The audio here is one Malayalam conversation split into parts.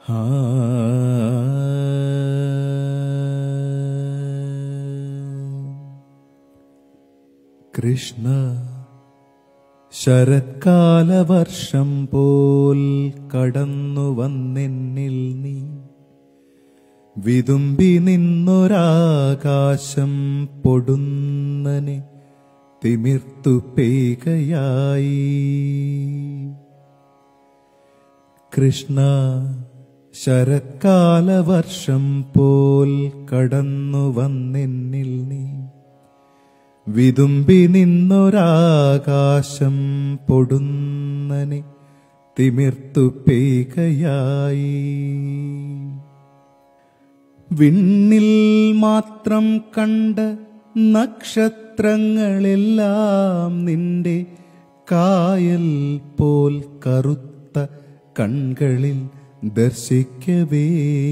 കൃഷ്ണ ശരത്കാലവർഷം പോൽ കടന്നു വന്നെന്നിൽ നീ വിതുമ്പി നിന്നൊരാകാശം പൊടുന്നനെ തിമിർത്തു പെയ്കയായി കൃഷ്ണ ശരത്കാലവർഷം പോൽ കടന്നു വന്നെന്നിൽ നീ വിതുമ്പി നിന്നൊരാകാശം പൊടുന്നനെ തിമിർത്തു പെയ്കയായി വിണ്ണിൽ മാത്രം കണ്ട നക്ഷത്രങ്ങളെല്ലാം നിന്റെ കായൽ പോൽ കറുത്ത കൺകളിൽ ദർശിക്കവേ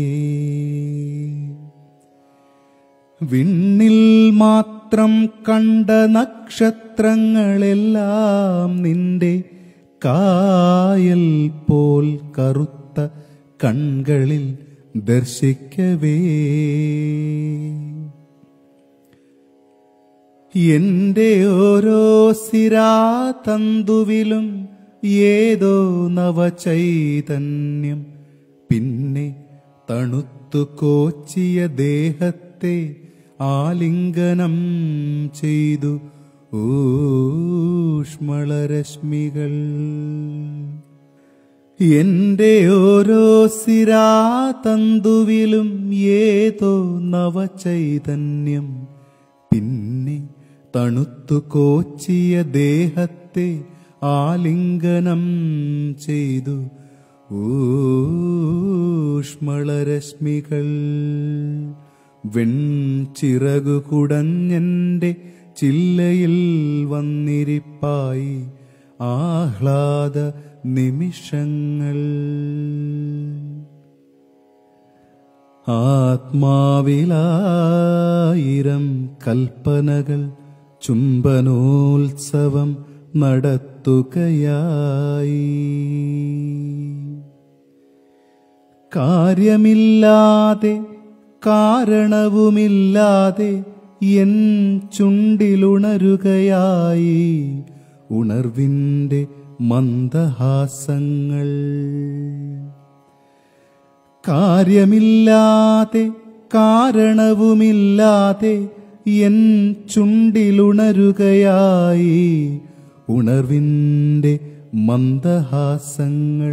വിണ്ണിൽ മാത്രം കണ്ട നക്ഷത്രങ്ങളെല്ലാം നിന്റെ കായൽ പോൽ കറുത്ത കൺകളിൽ ദർശിക്കവേ എന്റെ ഓരോ സിരാതന്തുവിലും ഏതോ നവചൈതന്യം പിന്നെ തണുത്തു കോച്ചിയ ദേഹത്തെ ആലിംഗനം ചെയ്തു ഊഷ്മളരശ്മികൾ എന്റെ ഓരോ സിരാതന്തുവിലും ഏതോ നവചൈതന്യം പിന്നെ തണുത്തു കോച്ചിയ ദേഹത്തെ ആലിംഗനം ചെയ്തു ഊഷ്മളരശ്മികൾ വെൺചിറകു കുടഞ്ഞെന്റെ ചില്ലയിൽ വന്നിരിപ്പായി ആഹ്ലാദ നിമിഷങ്ങൾ ആത്മാവിലായിരം കൽപ്പനകൾ ചുംബനോത്സവം നടത്തുകയായി കാര്യമില്ലാതെ കാരണവുമില്ലാതെ എൻ ചുണ്ടിലുണരുകയായി ഉണർവിന്റെ മന്ദഹാസങ്ങൾ കാര്യമില്ലാതെ കാരണവുമില്ലാതെ എൻ ചുണ്ടിലുണരുകയായി ഉണർവിന്റെ മന്ദഹാസങ്ങൾ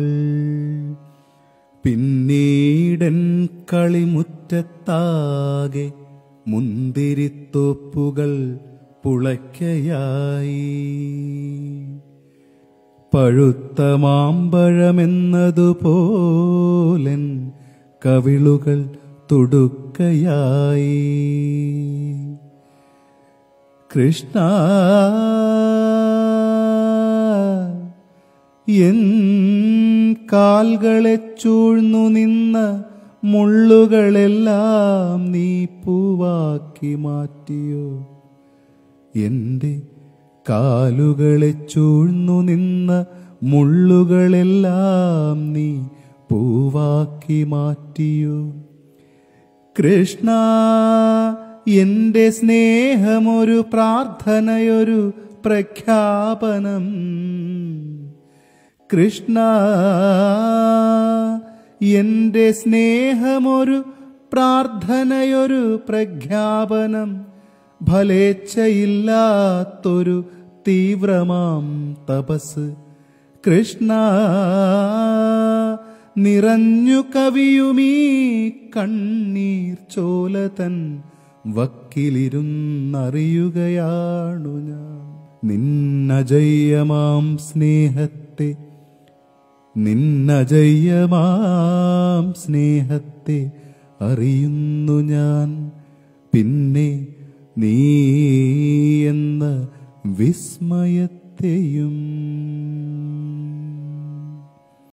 പിന്നീടൻ കളിമുറ്റത്താകെ മുന്തിരിത്തോപ്പുകൾ പുളയ്ക്കയായി പഴുത്ത മാമ്പഴമെന്നതുപോലൻ കവിളുകൾ തുടുക്കയായി കൃഷ്ണ എൻ കാൽകളെ ചൂഴ്ന്നു നിന്ന മുള്ളുകളെല്ലാം നീ പൂവാക്കി മാറ്റിയോ എന്റെ കാലുകളെ ചൂഴ്ന്നു നിന്ന മുള്ളുകളെല്ലാം നീ പൂവാക്കി മാറ്റിയോ കൃഷ്ണ എന്റെ സ്നേഹമൊരു പ്രാർത്ഥനയൊരു പ്രഖ്യാപനം കൃഷ്ണ എന്റെ സ്നേഹമൊരു പ്രാർത്ഥനയൊരു പ്രഖ്യാപനം ഫലേച്ഛയില്ലാത്തൊരു തീവ്രമാം തപസ് കൃഷ്ണ നിറഞ്ഞു കവിയുമീ കണ്ണീർ ചോലതൻ വക്കിലിരുന്നറിയുകയാണു ഞാൻ നിന്നജയ്യമാം സ്നേഹത്തെ നിന്നജയ്യമാം സ്നേഹത്തെ അറിയുന്നു ഞാൻ പിന്നെ നീ എന്ന വിസ്മയത്തെയും